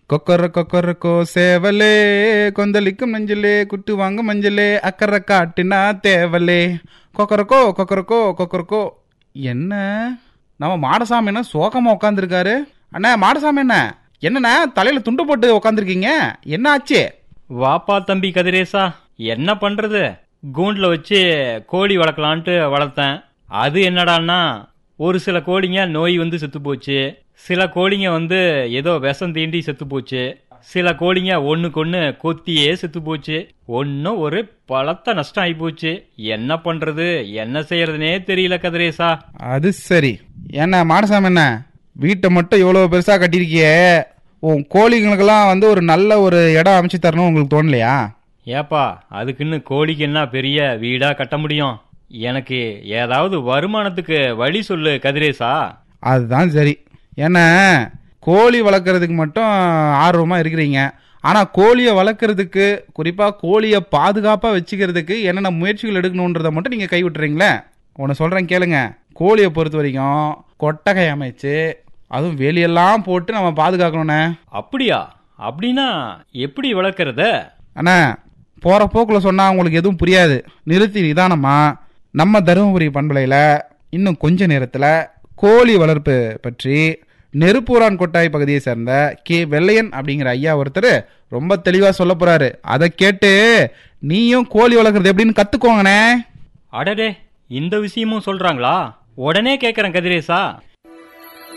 கொக்கர கொக்கரக்கோ சேவலே கொந்தளிக்கும் நெஞ்சலே குட்டு வாங்க மஞ்சளே அக்கறை காட்டினா தேவலே கொக்கரக்கோ கொக்கரக்கோ கொக்கரக்கோ என்ன நம்ம மாடசாமி என்ன சோகமா உட்காந்துருக்காரு அண்ணா மாடசாமி என்ன என்னண்ணா தலையில துண்டு போட்டு உட்காந்துருக்கீங்க என்ன ஆச்சு வாப்பா தம்பி கதிரேசா என்ன பண்றது கூண்டுல வச்சு கோழி வளர்க்கலான்ட்டு வளர்த்தேன் அது என்னடான்னா ஒரு சில கோழிங்க நோய் வந்து செத்து போச்சு சில கோழிங்க வந்து ஏதோ விஷம் தீண்டி செத்து போச்சு சில கோழிங்க ஒண்ணுக்கொன்னு கொத்தியே செத்து போச்சு ஒன்னும் ஒரு பலத்த நஷ்டம் ஆகி போச்சு என்ன பண்றது என்ன செய்யறதுனே தெரியல கதிரேசா அது சரி என்ன மாடசாமி என்ன வீட்டை மட்டும் இவ்வளோ பெருசா கட்டியிருக்கியே உன் கோழிங்களுக்கெல்லாம் வந்து ஒரு நல்ல ஒரு இடம் அமைச்சு தரணும் உங்களுக்கு தோணலையா ஏப்பா அதுக்குன்னு கோழிக்கு என்ன பெரிய வீடா கட்ட முடியும் எனக்கு ஏதாவது வருமானத்துக்கு வழி சொல்லு கதிரேசா அதுதான் சரி ஏன்னா கோழி வளர்க்குறதுக்கு மட்டும் ஆர்வமாக இருக்கிறீங்க ஆனால் கோழியை வளர்க்குறதுக்கு குறிப்பாக கோழியை பாதுகாப்பாக வச்சுக்கிறதுக்கு என்னென்ன முயற்சிகள் எடுக்கணுன்றதை மட்டும் நீங்கள் கைவிட்டுறீங்களே ஒன்று சொல்கிறேன் கேளுங்க கோழியை பொறுத்த வரைக்கும் கொட்டகை அமைச்சு அதுவும் வேலியெல்லாம் போட்டு நம்ம பாதுகாக்கணுண்ணே அப்படியா அப்படின்னா எப்படி வளர்க்கறத அண்ணா போகிற போக்கில் சொன்னால் உங்களுக்கு எதுவும் புரியாது நிறுத்தி நிதானமா நம்ம தருமபுரி பண்பலையில் இன்னும் கொஞ்ச நேரத்தில் கோழி வளர்ப்பு பற்றி நெருப்பூரான் கொட்டாய் பகுதியை சேர்ந்த கே வெள்ளையன் அப்படிங்கிற ஐயா ஒருத்தர் ரொம்ப தெளிவாக சொல்ல போறாரு அதை கேட்டு நீயும் கோழி வளர்க்குறது எப்படின்னு கற்றுக்கோங்கண்ணே அடடே இந்த விஷயமும் சொல்றாங்களா உடனே கேக்குறேன் கதிரேசா